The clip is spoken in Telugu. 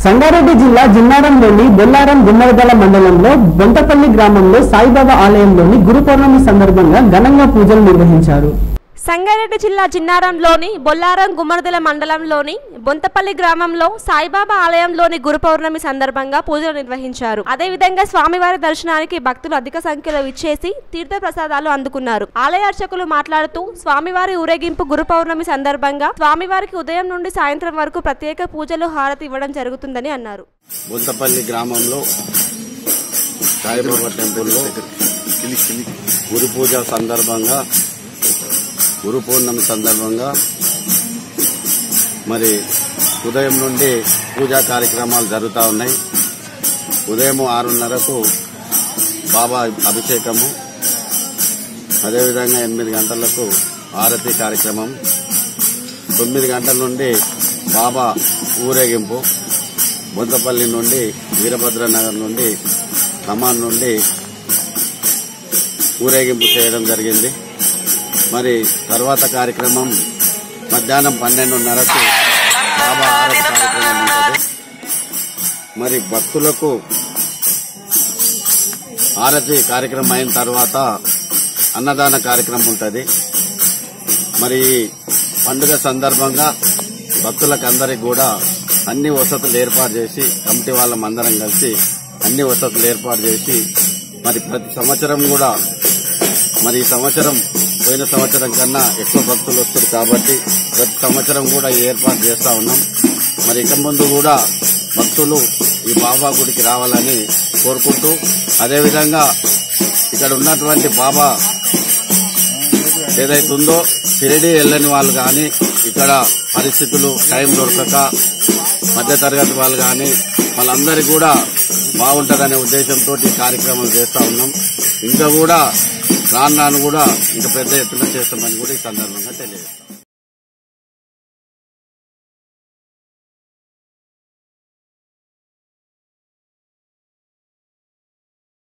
సంగారెడ్డి జిల్లా జిన్నారంలోని బొల్లారం గుమ్మడిదల మండలంలో బొంతపల్లి గ్రామంలో సాయిబాబా ఆలయంలోని గురు పౌర్ణమి సందర్భంగా ఘనంగా పూజలు నిర్వహించారు సంగారెడ్డి జిల్లా జిన్నారంలోని బొల్లారం గుమ్మడిదల మండలంలోని బొంతపల్లి గ్రామంలో సాయిబాబా ఆలయంలోని గురు పౌర్ణమి సందర్భంగా పూజలు నిర్వహించారు అదేవిధంగా స్వామివారి దర్శనానికి భక్తులు అధిక సంఖ్యలో ఇచ్చేసి తీర్థ ప్రసాదాలు అందుకున్నారు ఆలయ అర్చకులు మాట్లాడుతూ స్వామివారి ఊరేగింపు గురు పౌర్ణమి సందర్భంగా స్వామివారికి ఉదయం నుండి సాయంత్రం వరకు ప్రత్యేక పూజలు హారతి ఇవ్వడం జరుగుతుందని అన్నారు బుంతపల్లి గ్రామంలో సాయిబాబా టెంపుల్లో గురు పూజ సందర్భంగా గురు పౌర్ణమి సందర్భంగా మరి ఉదయం నుండి పూజా కార్యక్రమాలు జరుగుతూ ఉన్నాయి ఉదయం ఆరున్నరకు బాబా అభిషేకము అదేవిధంగా ఎనిమిది గంటలకు ఆరతి కార్యక్రమం తొమ్మిది గంటల నుండి బాబా ఊరేగింపు బొంతపల్లి నుండి వీరభద్ర నగర్ నుండి ఖమ్మం నుండి ఊరేగింపు చేయడం జరిగింది మరి తర్వాత కార్యక్రమం మధ్యాహ్నం పన్నెండున్నరకు బాబా ఆరతి కార్యక్రమం ఉంటుంది మరి భక్తులకు ఆరతి కార్యక్రమం అయిన తర్వాత అన్నదాన కార్యక్రమం ఉంటుంది మరి ఈ పండుగ సందర్భంగా భక్తులకు అందరికి కూడా అన్ని వసతులు ఏర్పాటు చేసి కమిటీ వాళ్ళం అందరం కలిసి అన్ని వసతులు ఏర్పాటు చేసి మరి ప్రతి సంవత్సరం కూడా మరి ఈ సంవత్సరం పోయిన సంవత్సరం కన్నా ఎక్కువ భక్తులు వస్తారు కాబట్టి ప్రతి సంవత్సరం కూడా ఈ ఏర్పాటు చేస్తా ఉన్నాం మరి ఇక ముందు కూడా భక్తులు ఈ బాబా గుడికి రావాలని కోరుకుంటూ అదేవిధంగా ఇక్కడ ఉన్నటువంటి బాబా ఏదైతే ఉందో షిరిడి వెళ్ళని వాళ్ళు కానీ ఇక్కడ పరిస్థితులు టైం దొరకక మధ్యతరగతి వాళ్ళు కానీ వాళ్ళందరికీ కూడా బాగుంటుందనే ఉద్దేశంతో ఈ కార్యక్రమం చేస్తా ఉన్నాం ఇంకా కూడా రాను రాను కూడా ఇంకా పెద్ద ఎత్తున చేస్తామని కూడా ఈ సందర్భంగా తెలియజేస్తాం